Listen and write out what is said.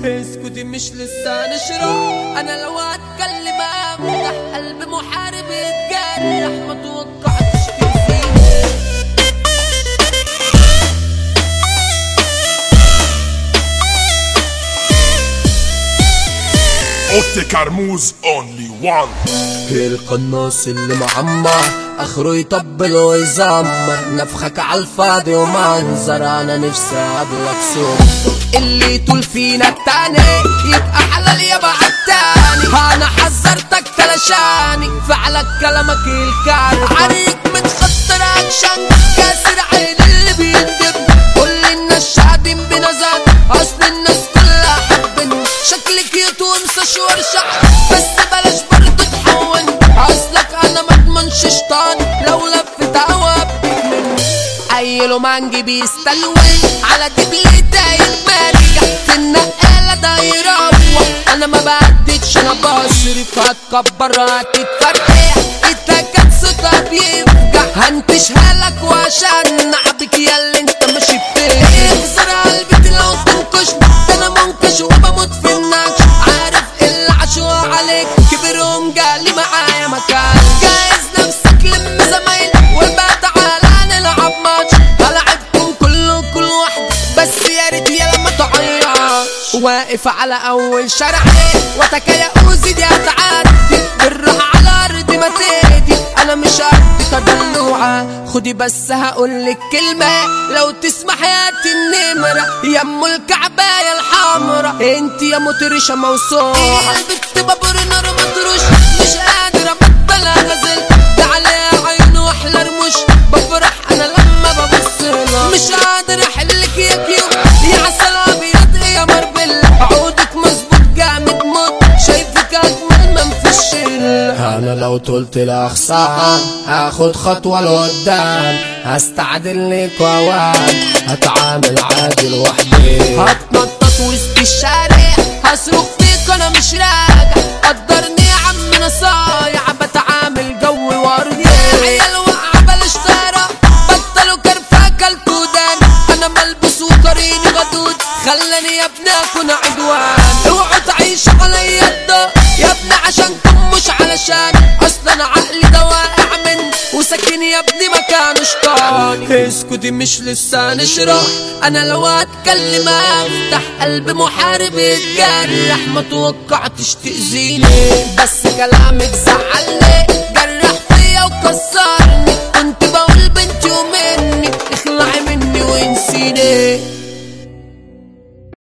اسكتي مش لسه نشرح انا لو اتكلم افتح قلب محارب يتجرح ما توقعتش تأذيني اوتي كرموز اونلي وان القناص اللي معمر اخره يطبل ويزمر نفخك عالفاضي ومنظر انا نفسي اقابلك سوق اللي طول فينا التاني يبقى حلال يبقى التاني انا حذرتك تلاشاني فعلك كلامك الكار عليك متخطر اكشن كاسر عين اللي بيندب كل الناس شاهدين بنزات اصل الناس كلها حبني شكلك يتونسى شور شعر بس بلاش برضه تحون اصلك انا ما اضمنش شيطان لو لفت هوابك مني عيله مانجي بيستلوي على دبلي داير مرجع في النقالة ده يروح انا ما بعدتش انا بصرف هتكبر هتتفرقع اتكت صوتها بيفجع هنتشها لك وعشان نعبك يا اللي انت ماشي فيه اخسر قلبي لو تنكش ده انا منكش وبموت في النكش عارف اللي عاشوا عليك كبرهم جالي معايا مكان جايز نفسك لم زمايل وبقى تعالى نلعب ماتش هلعبكم كله كل واحد بس يا ريت يا لما تعيش واقف على اول شارع وتكيا اوزي دي هتعدي بالراحه على ارض ما تهدي انا مش قد تدلوعه خدي بس هقولك كلمه لو تسمح يا النمره يا ام الكعبايه الحمرا انت يا مطرشه موسوعه البت بابور نار مطروش مش قادر ابطل غزل ده عليها عين واحلى رموش بفرح انا لما ببص لها مش قادر احلك يا كيوت يا عسل ابيض يا مربل عودك مظبوط جامد موت شايفك اجمل من في الشله انا لو طلت الاخصام هاخد خطوة لقدام هستعدل لك واوان هتعامل عادي لوحدي هتنطط وسط الشارع هصرخ فيك انا مش راجع قدرني يا عم انا صايع بتعامل جو وردي يا عيال واقعه بلاش طيره بطلوا كرفه كلتوا دان انا ملبوس وقريني غدود خلاني يا ابني اكون عدوان اوعوا تعيشوا عليا الضوء يا ابني عشانكم مش علشان اصلا عقلي ده واقع من وساكن يا ابني مكانه شطاني اسكتي مش لسه نشرح انا لو اتكلم افتح قلب محارب يتجرح ما توقعتش تأذيني بس كلامك زعلني جرح فيا وكسرني كنت بقول بنتي ومني اخلعي مني وانسيني